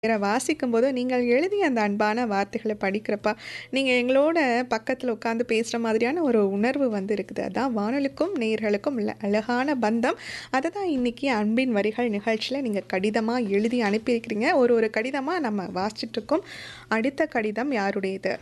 நேர வாசிக்கும்போது, நீங்கள் எழுதிய அந்த அன்பான வார்த்தைகள படிக்கிறப்ப, நீங்க எங்களோட பக்கத்துல உட்கார்ந்து பேசுற மாதிரியான ஒரு உணர்வு வந்து இருக்குது. அதான் வானொலிக்கும், நேயர்களுக்கும் உள்ள அழகான பந்தம். அத தான் இன்னைக்கு அன்பின் வரிகள் நிகழ்ச்சியில நீங்க கடிதமா எழுதி அனுப்பியிருக்கிறீங்க. ஒரு ஒரு கடிதமா நம்ம வாசிச்சுட்ருக்கோம். அடுத்த கடிதம் யாருடையது?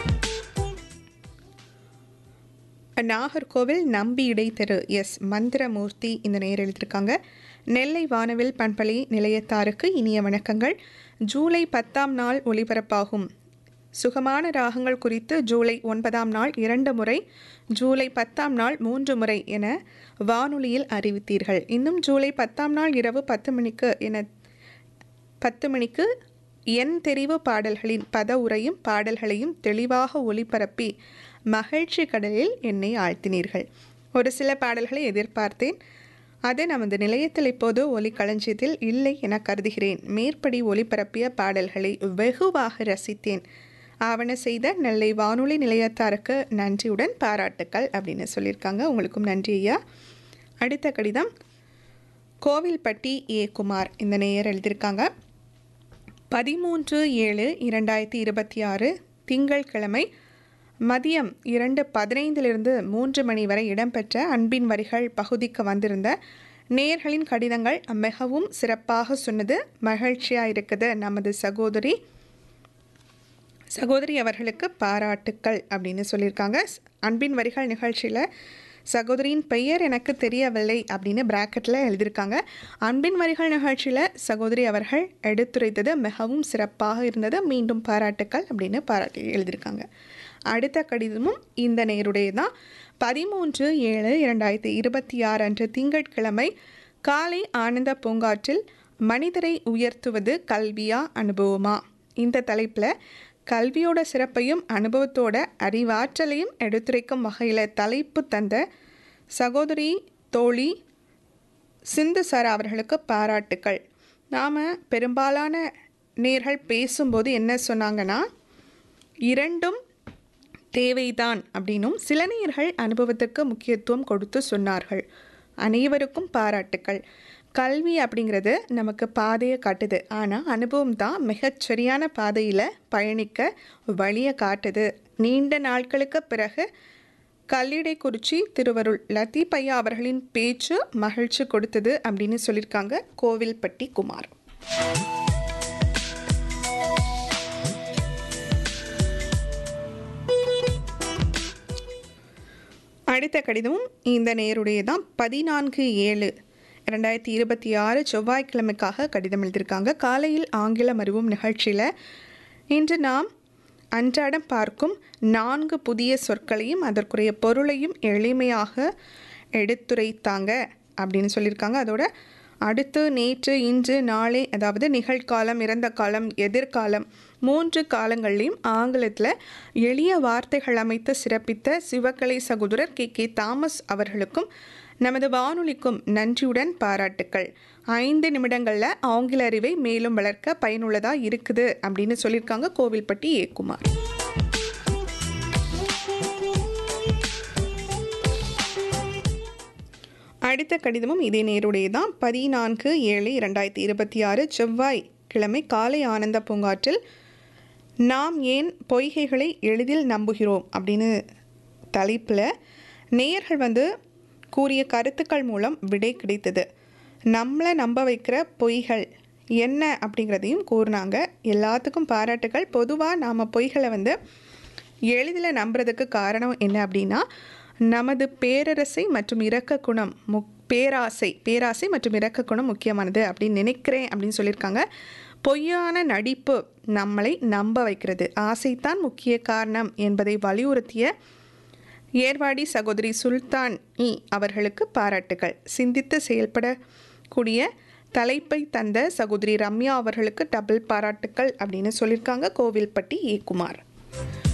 நாகர்கோவில் நம்பி இடைத்தெரு எஸ். மந்திரமூர்த்தி இந்த நேயர் எழுதியிருக்காங்க. நெல்லை வானவில் பண்பலை நிலையத்தாருக்கு இனிய வணக்கங்கள். ஜூலை 10ஆம் நாள் ஒலிபரப்பாகும் சுகமான ராகங்கள் குறித்து ஜூலை 9ஆம் நாள் 2 முறை, ஜூலை 10ஆம் நாள் 3 முறை என வானொலியில் அறிவித்தீர்கள். இன்னும் ஜூலை 10ஆம் நாள் இரவு 10 மணிக்கு என 10 மணிக்கு என் தெரிவு பாடல்களின் பத உரையும் பாடல்களையும் தெளிவாக ஒலிபரப்பி மகிழ்ச்சி கடலில் என்னை ஆழ்த்தினீர்கள். ஒரு சில பாடல்களை எதிர்பார்த்தேன். அது நமது நிலையத்தில் இப்போது ஒலிக்களஞ்சியத்தில் இல்லை என கருதுகிறேன். மேற்படி ஒலிபரப்பிய பாடல்களை வெகுவாக ரசித்தேன். ஆவன செய்த நெல்லை வானொலி நிலையத்தாருக்கு நன்றியுடன் பாராட்டுக்கள் அப்படின்னு சொல்லியிருக்காங்க. உங்களுக்கும் நன்றி ஐயா. அடுத்த கடிதம் கோவில்பட்டி ஏ. குமார் இந்த நேயர் எழுதியிருக்காங்க. 13/7/2026 திங்கள்கிழமை மதியம் 2:15லிருந்து 3 மணி வரை இடம்பெற்ற அன்பின் வரிகள் பகுதிக்கு வந்திருந்த நேயர்களின் கடிதங்கள் மிகவும் சிறப்பாக சொன்னது மகிழ்ச்சியா இருக்குது. நமது சகோதரி சகோதரி அவர்களுக்கு பாராட்டுக்கள் அப்படின்னு சொல்லியிருக்காங்க. அன்பின் வரிகள் நிகழ்ச்சியில சகோதரியின் பெயர் எனக்கு தெரியவில்லை அப்படின்னு பிராக்கெட்ல எழுதியிருக்காங்க. அன்பின் வரிகள் நிகழ்ச்சியில சகோதரி அவர்கள் எடுத்துரைத்தது மிகவும் சிறப்பாக இருந்தது. மீண்டும் பாராட்டுக்கள் அப்படின்னு பாராட்டி எழுதியிருக்காங்க. அடுத்த கடிதமும் இந்த நேயருடையது தான். 13/7/2026 அன்று திங்கட்கிழமை காலை ஆனந்த பூங்காற்றில் மனிதரை உயர்த்துவது கல்வியா அனுபவமா? இந்த தலைப்புல கல்வியோட சிறப்பையும் அனுபவத்தோட அறிவாற்றலையும் எடுத்துரைக்கும் வகையில தலைப்பு தந்த சகோதரி தோழி சிந்து சாரா அவர்களுக்கு பாராட்டுக்கள். நாம பெரும்பாலான நேயர்கள் பேசும்போது என்ன சொன்னாங்கன்னா, 2ம் தேவைதான் அப்படின்னும் சில நேயர்கள் அனுபவத்திற்கு முக்கியத்துவம் கொடுத்து சொன்னார்கள். அனைவருக்கும் பாராட்டுக்கள். கல்வி அப்படிங்கிறது நமக்கு பாதைய காட்டுது. ஆனா அனுபவம் தான் மிகச் சரியான பாதையில பயணிக்க வழிய காட்டுது. நீண்ட நாட்களுக்கு பிறகு கல்லிடைக்குறிச்சி திருவருள் லத்தீப் ஐயா அவர்களின் பேச்சு மகிழ்ச்சி கொடுத்தது அப்படின்னு சொல்லியிருக்காங்க கோவில்பட்டி குமார். அடுத்த கடிதமும் இந்த நேயருடையது தான். 14/7/2026 செவ்வாய்க்கிழமைக்காக கடிதம் எழுதியிருக்காங்க. காலையில் ஆங்கிலம் அறிவோம் நிகழ்ச்சியில இன்று நாம் அன்றாடம் பார்க்கும் 4 புதிய சொற்களையும் அதற்குரிய பொருளையும் எளிமையாக எடுத்துரைத்தாங்க அப்படின்னு சொல்லியிருக்காங்க. அதோட அடுத்து நேற்று, இன்று, நாளை அதாவது நிகழ்காலம், இறந்த காலம், எதிர்காலம் 3 காலங்கள்லயும் ஆங்கிலத்துல எளிய வார்த்தைகள் அமைத்து சிறப்பித்த சிவகலை சகோதரர் கே. கே. தாமஸ் அவர்களுக்கும் நமது வானொலிக்கும் நன்றியுடன் பாராட்டுக்கள். 5 நிமிடங்கள்ல ஆங்கில அறிவை மேலும் வளர்க்க பயனுள்ளதா இருக்குது அப்படின்னு சொல்லியிருக்காங்க கோவில்பட்டி ஏ. குமார். அடுத்த கடிதமும் இதே நேயருடையது தான். 14/7/2026 செவ்வாய்க்கிழமை காலை ஆனந்த பூங்காற்றில் நாம் ஏன் பொய்கைகளை எளிதில் நம்புகிறோம் அப்படின்னு தலைப்புல நேயர்கள் வந்து கூறிய கருத்துக்கள் மூலம் விடை கிடைத்தது. நம்மள நம்ப வைக்கிற பொய்கள் என்ன அப்படிங்கிறதையும் கூறுனாங்க. எல்லாத்துக்கும் பாராட்டுக்கள். பொதுவா நாம பொய்கள வந்து எளிதில நம்புறதுக்கு காரணம் என்ன அப்படின்னா, நமது பேரரசை மற்றும் இரக்க குணம் முக் பேராசை பேராசை மற்றும் இரக்க குணம் முக்கியமானது அப்படின்னு நினைக்கிறேன் அப்படின்னு சொல்லியிருக்காங்க. பொய்யான நடிப்பு நம்மளை நம்ப வைக்கிறது. ஆசைதான் முக்கிய காரணம் என்பதை வலியுறுத்திய ஏர்வாடி சகோதரி சுல்தான் இ. அவர்களுக்கு பாராட்டுக்கள். சிந்தித்து செயல்படக்கூடிய தலைப்பை தந்த சகோதரி ரம்யா அவர்களுக்கு டபுள் பாராட்டுக்கள் அப்படின்னு சொல்லியிருக்காங்க கோவில்பட்டி ஏ. குமார்.